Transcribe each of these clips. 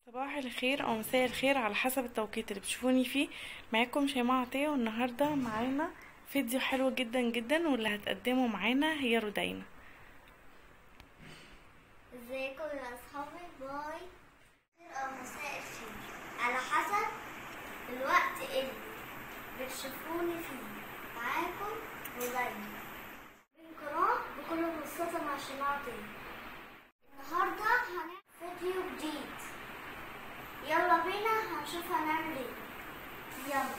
صباح الخير او مساء الخير على حسب التوقيت اللي بتشوفوني فيه معاكم شيماء عطيه والنهارده معانا فيديو حلو جدا جدا واللي هتقدمه معانا هي رودينا ازيكم يا اصحابي باي خير او مساء الخير على حسب الوقت اللي بتشوفوني فيه معاكم ودايما من قناة بكل بساطة مع شيماء عطية النهاردة هنعمل فيديو جديد يلا بينا هنشوف هنعمل ايه يلا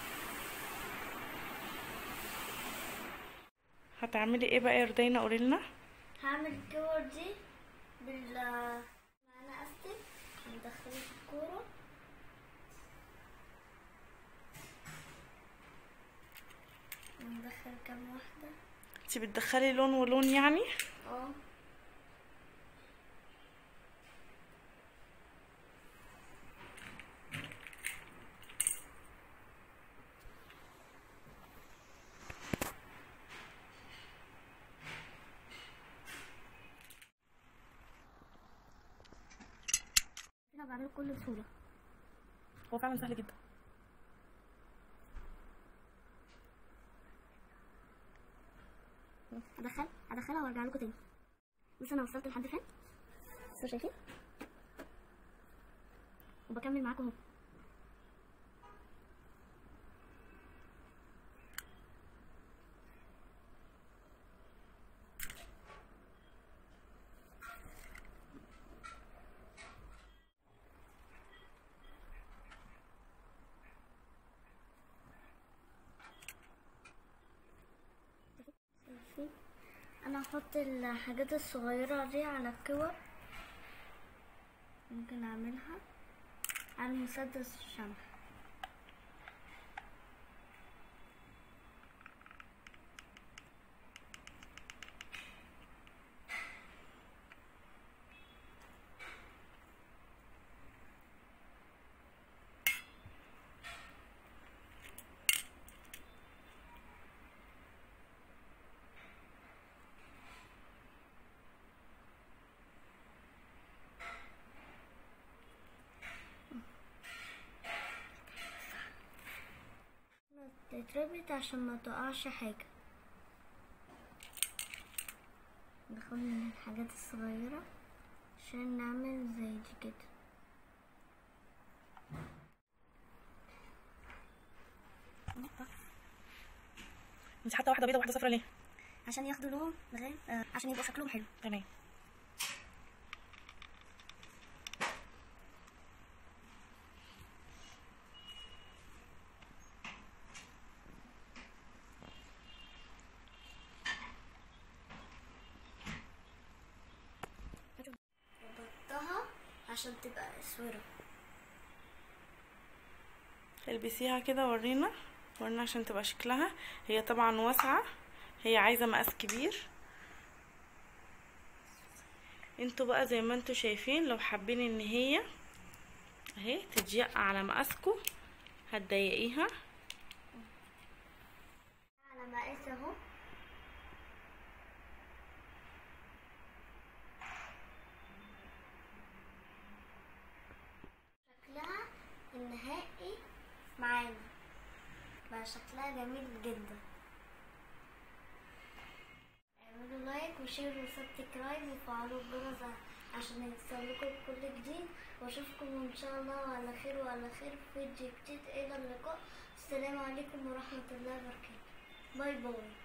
هتعملي ايه بقى يا رودينا قوليلنا هعمل الكور دي بال معانا استك هندخله في الكورة وندخل كام واحدة انتي بتدخلي لون ولون يعني اه انا بعمله بكل سهولة هو فعلا سهل جدا ادخل ادخلها وارجع لكم تاني بس انا وصلت لحد فين بصوا شايفين وبكمل معاكم اهو شايفين انا هحط الحاجات الصغيرة دي على الكور ممكن اعملها على مسدس الشمع تتربط عشان ما تقعش حاجة ندخل من الحاجات الصغيرة عشان نعمل زي دي كده انتي حاطه واحده بيضه وواحده صفرا ليه عشان ياخدوا لون غير آه عشان يبقى شكلهم حلو تمام ربطتها عشان تبقى اسورة البسيها كده ورينا ورينا عشان تبقى شكلها هي طبعا واسعه هي عايزه مقاس كبير انتوا بقى زي ما انتوا شايفين لو حابين ان هي اهي تضيق على مقاسكم هتضيقيها على مقاس اهو شكلها النهائي معانا بقى شكلها جميل جدا اعملوا لايك وشير وسبسكرايب وفعلوا الجرس عشان يوصلكم كل جديد واشوفكم ان شاء الله على خير وعلى خير في فيديو جديد الى اللقاء السلام عليكم ورحمة الله وبركاته باي باي